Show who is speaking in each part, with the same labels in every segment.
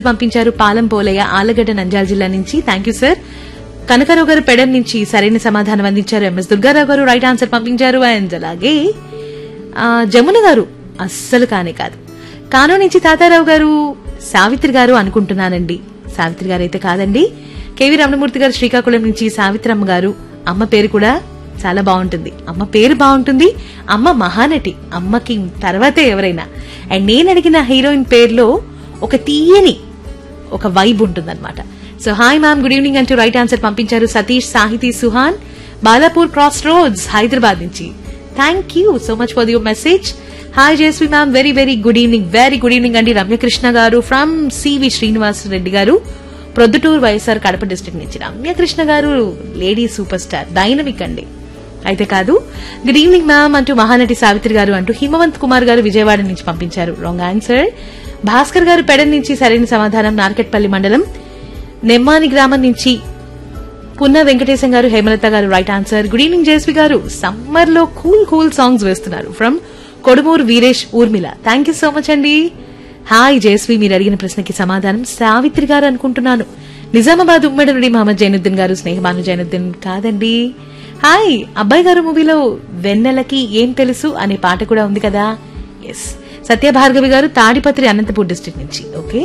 Speaker 1: పంపించారు పాలం పోలయ్య ఆలగడ్డ నంద్యాల జిల్లా నుంచి థ్యాంక్ యూ సార్ కనకరావు గారు పెడన్ నుంచి సరైన సమాధానం అందించారు ఎంఎస్ దుర్గారావు గారు రైట్ ఆన్సర్ పంపించారు అండ్ అలాగే ఆ, జమున గారు అస్సలు కానే కాదు కానో నుంచి తాతారావు గారు సావిత్రి గారు అనుకుంటున్నానండి సావిత్రి గారు అయితే కాదండి కేవీ రమణమూర్తి గారు శ్రీకాకుళం నుంచి సావిత్రమ్మ గారు అమ్మ పేరు కూడా చాలా బాగుంటుంది అమ్మ పేరు బాగుంటుంది అమ్మ మహానటి అమ్మకి తర్వాతే ఎవరైనా అండ్ నేను అడిగిన హీరోయిన్ పేరులో ఒక తీయని ఒక వైబ్ ఉంటుందన్నమాట so hi ma'am good evening అంటూ రైట్ ఆన్సర్ పంపించారు సతీష్ సాహితీ సుహాన్ బాలాపూర్ క్రాస్ రోడ్స్ హైదరాబాద్ నుంచి thank you so much for your message hi Jayashree ma'am very very good evening very good evening అండి రమ్యకృష్ణ గారు ఫ్రమ్ సివి శ్రీనివాస్ రెడ్డి గారు ప్రొద్దుటూరు వైఎస్ఆర్ కడప డిస్ట్రిక్ట్ నుంచి రమ్యకృష్ణ గారు లేడీ సూపర్ స్టార్ డైనమిక్ అండి అయితే కాదు గుడ్ ఈవినింగ్ మ్యామ్ అంటూ మహానటి సావిత్రి గారు అంటూ హిమవంత్ కుమార్ గారు విజయవాడ నుంచి పంపించారు రాంగ్ ఆన్సర్ భాస్కర్ గారు పెడన్ నుంచి సరైన సమాధానం నార్కెట్పల్లి మండలం నెమ్మాని గ్రామం నుంచి Punna Venkatesham garu Hemalatha garu right answer good evening Jesvi garu summer లో కూల్ కూల్ సాంగ్స్ వేస్తున్నారు from Kodumuru Veeresh Urmila thank you so much అండి హాయ్ జయశ్రీ మీరు అడిగిన ప్రశ్నకి సమాధానం సావిత్రి గారు అనుకుంటున్నాను నిజామాబాద్ ఉమ్మడి నుండి మహమ్మద్ జైనుద్దీన్ గారు స్నేహబాను జైనుద్దీన్ కాదండి హాయ్ అబ్బాయి గారు మూవీలో వెన్నెలకి ఏం తెలుసు అనే పాట కూడా ఉంది కదా ఎస్ సత్యభార్గవి గారు తాడిపత్రి అనంతపూర్ డిస్ట్రిక్ట్ నుంచి ఓకే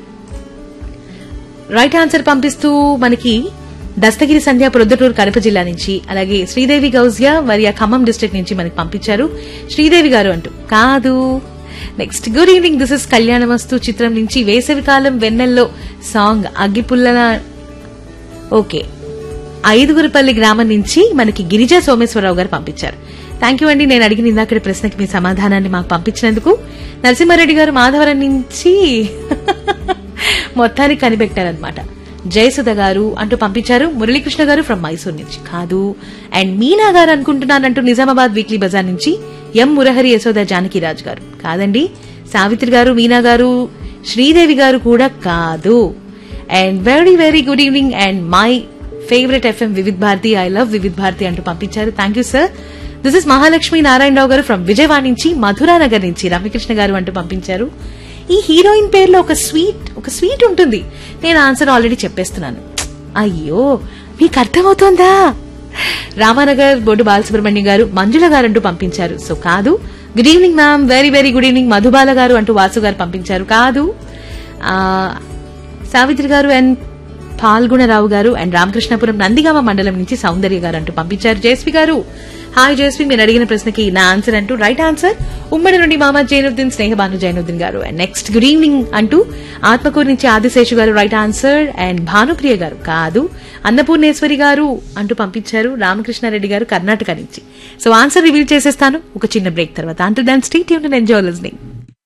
Speaker 1: రైట్ ఆన్సర్ పంపిస్తూ మనకి దస్తగిరి సంధ్య ప్రొద్దుటూరు కడప జిల్లా నుంచి అలాగే శ్రీదేవి గౌజియా మరియా ఖమ్మం డిస్ట్రిక్ట్ నుంచి మనకి పంపించారు శ్రీదేవి గారు అంటూ కాదు next good evening this is Kalyanamastu చిత్రం నుంచి వేసవికాలం వెన్నెల్లో సాంగ్ అగ్గిపుల్లల ఓకే ఐదుగురుపల్లి గ్రామం నుంచి మనకి గిరిజా సోమేశ్వరరావు గారు పంపించారు థ్యాంక్ యూ అండి నేను అడిగిన ఇందాకటి ప్రశ్నకి మీ సమాధానాన్ని మాకు పంపించినందుకు నరసింహారెడ్డి గారు మాధవరం నుంచి మొత్తానికి కనిపెట్టారనమాట జయసుధ గారు అంటూ పంపించారు మురళీకృష్ణ గారు ఫ్రమ్ మైసూర్ నుంచి కాదు అండ్ మీనా గారు అనుకుంటున్నానంటూ నిజామాబాద్ వీక్లీ బజార్ నుంచి ఎం మురహరి యశోద జానకిరాజు గారు కాదండి సావిత్రి గారు మీనా గారు శ్రీదేవి గారు కూడా కాదు and very very good evening and my favourite FM Vividh Bharati I love Vividh Bharati అంటూ పంపించారు thank you sir this is Mahalakshmi Narayanarao garu from Vijayawada నుంచి మధురానగర్ నుంచి రమ్యకృష్ణ గారు అంటూ పంపించారు ఈ హీరోయిన్ పేరులో ఒక స్వీట్ ఒక స్వీట్ ఉంటుంది నేను ఆన్సర్ ఆల్రెడీ చెప్పేస్తున్నాను అయ్యో మీకు అర్థమవుతోందా రామానగర్ బొడ్డు బాలసుబ్రహ్మణ్యం గారు మంజుల గారు అంటూ పంపించారు సో కాదు good evening ma'am very very good evening Madhubala garu అంటూ వాసు గారు పంపించారు కాదు ఆ, సావిత్రి గారు అండ్ పాల్గుణరావు గారు అండ్ రామకృష్ణపురం నందిగామ మండలం నుంచి సౌందర్య గారు అంటూ పంపించారు జయశ్రీ గారు హాయ్ జయశ్రీ మీరు అడిగిన ప్రశ్నకి నా ఆన్సర్ అంటూ రైట్ ఆన్సర్ ఉమ్మడి నుండి మామా జైనుద్దీన్ స్నేహబాను జైనుద్దీన్ గారు అండ్ నెక్స్ట్ గుడ్ ఈవినింగ్ అంటూ ఆత్మకూరు నుంచి ఆదిశేషు గారు రైట్ ఆన్సర్ అండ్ భానుప్రియ గారు కాదు అన్నపూర్ణేశ్వరి గారు అంటూ పంపించారు రామకృష్ణారెడ్డి గారు కర్ణాటక నుంచి సో ఆన్సర్ రివీల్ చేసేస్తాను ఒక చిన్న బ్రేక్ తర్వాత అంటూ దాని స్ట్రీట్ యూన్ ఎంజాయ్ లిస్నింగ్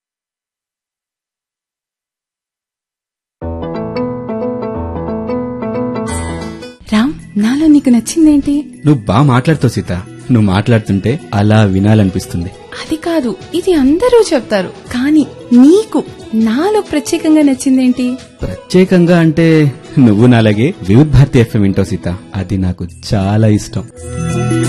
Speaker 2: రామ్ నాలో నీకు నచ్చిందేంటి
Speaker 3: నువ్వు బాగా మాట్లాడుతావు సీత నువ్వు మాట్లాడుతుంటే అలా వినాలనిపిస్తుంది
Speaker 2: అది కాదు ఇది అందరూ చెప్తారు కానీ నీకు నాలో ప్రత్యేకంగా నచ్చిందేంటి
Speaker 3: ప్రత్యేకంగా అంటే నువ్వు నాలాగే వివిధ్ భారతి ఎఫ్ఎం వింటావు సీత అది నాకు చాలా ఇష్టం